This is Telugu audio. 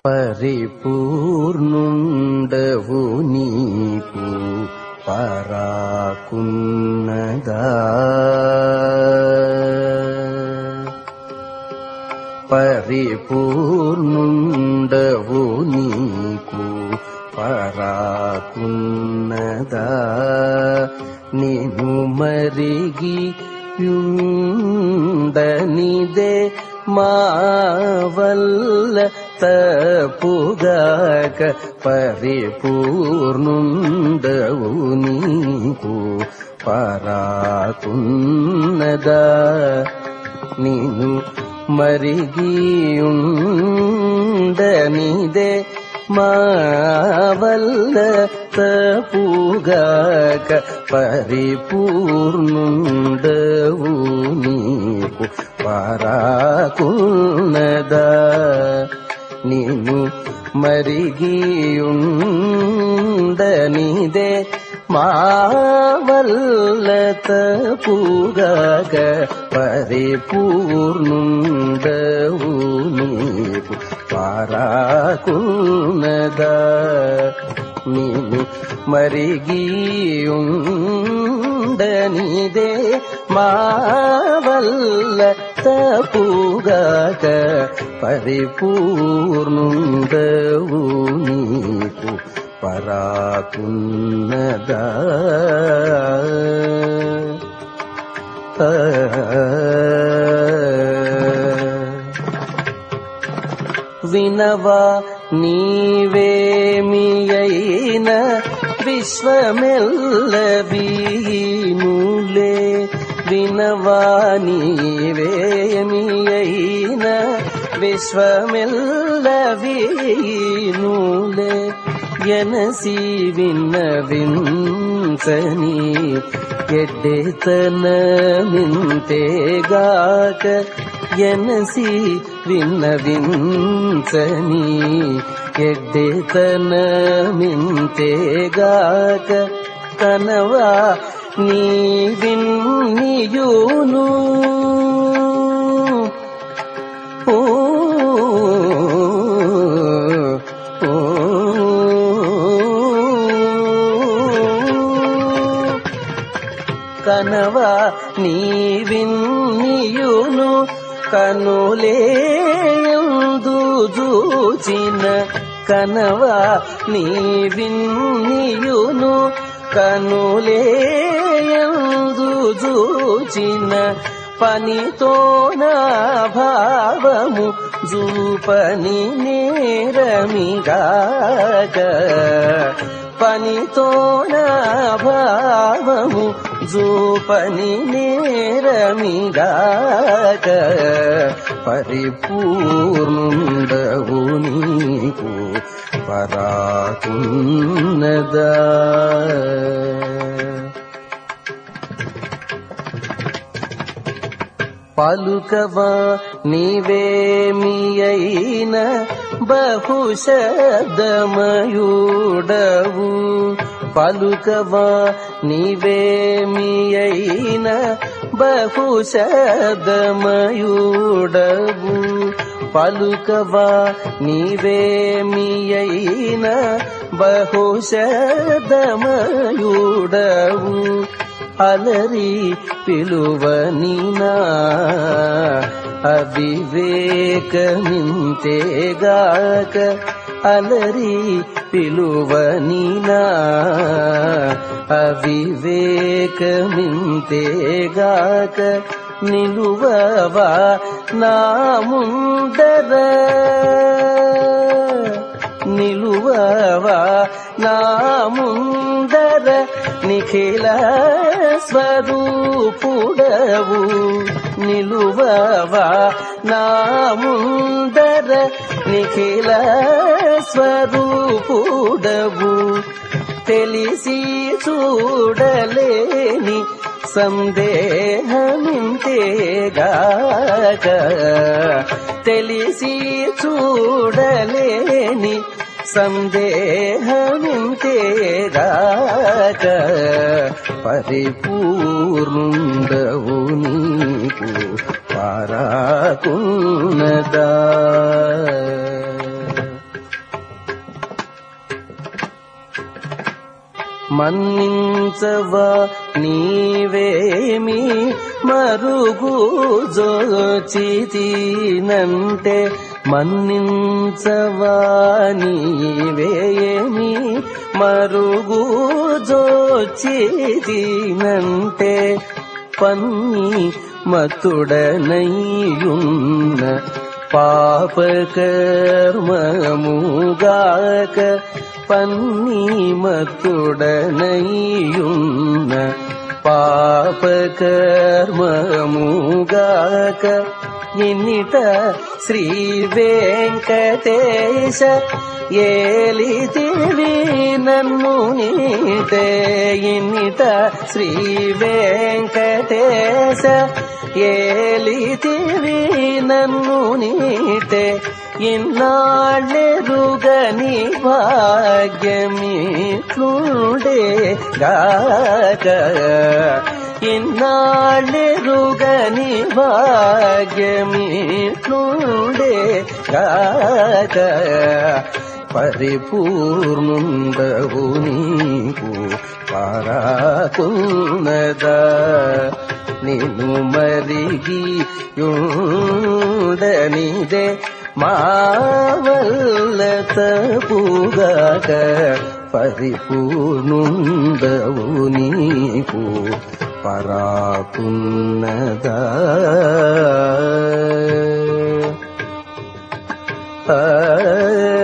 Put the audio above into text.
పరిపూర్ణుండవు నీకు పరాకున్నదా పరిపూర్ణుండవు నీకు పరాకున్నదా నేను మరిగి యుండనిదే మా వల్ల తప్పుగాక పరిపూర్ణుండవు నీకు పరాకున్నదా నేను మరిగియుండనిదే మా వల్ల తప్పుగాక పరిపూర్ణుండవు నీకు పరాకున్నదా నేను మరిగియుండనిదే మా వల్ల తప్పుగాక పరిపూర్ణుండవు నీకు పారాకున్నదా నేను మరిగియుండనిదే మా వల్ల తప్పుగాక పరిపూర్ణుండవు నీకు పరాకున్నదా వినవా నీవేమి అయిన విశ్వమెల్ల వీనులే వినవా నీవేమి అయిన విశ్వమెల్ల వీనులే ఎనసి విన్నవించని ఎడ్డెతనమింతేగాక ఎనసి విన్నవించని ఎడ్డెతనమింతేగాక కనవా నీ విన్నియును ఓ ఓ కనవా నీ విన్నియును కనులేందు చూచిన కనవా నీ విన్నియును కనులేందు చూచిన పనితో నా భావము జూపని నేరమిగాక పనితో నా భావము జూపని నేరమిగాక పరిపూర్ణుండవు నీకు పరాకున్నదా పలుకవా నీవేమి అయిన బహుశబ్దమయుడవు పలుకవా నీవేమి అయిన బహుశబ్దమయుడవు పలుకవా నీవేమి అయిన బహుశబ్దమయుడవు అలరి పిలువనినా అవివేకమింతేగాక అలరి పిలువనినా అవివేకమింతేగాక నిలువవా నా ముందర నిలువవా నా ముందర నిఖిల స్వరూపుడవు నిలువవా నా ముందర నిఖిల స్వరూపుడవు తెలిసి చూడలేని సందేహమింతేగాక తెలిసి చూడలేని సందేహమింతేగాక పరిపూర్ణుండవు నీకు పారాకున్నదా మన్నించవా నీవేమి మరుగు జోచితినంటే మన్నించవా నీవేమి మరుగు జోచితినంటే పన్ని మతుడనయ్యున్న పాపకర్మముగాక పన్ని మతుడనయ్యున్న పాపకర్మముగాక ఇన్నిట శ్రీ వెంకటేశ ఏలితివి నన్ను నీటే ఇన్నిట శ్రీ వెంకటేశ ఏలితివి నన్ను నీటే ఇన్నాళ్ళెరుగని భాగ్యమిట్లుండే గాక ఇన్నాళ్ళెరుగని భాగ్యమిట్లుండే గాక పరిపూర్ణుండవు నీకు పారాకున్నదా నిన్ను మరిగి యుండనిదే మా వల్ల తపుగాక పరిపూర్ణుండవు నీకు పరాకున్నదా ఆ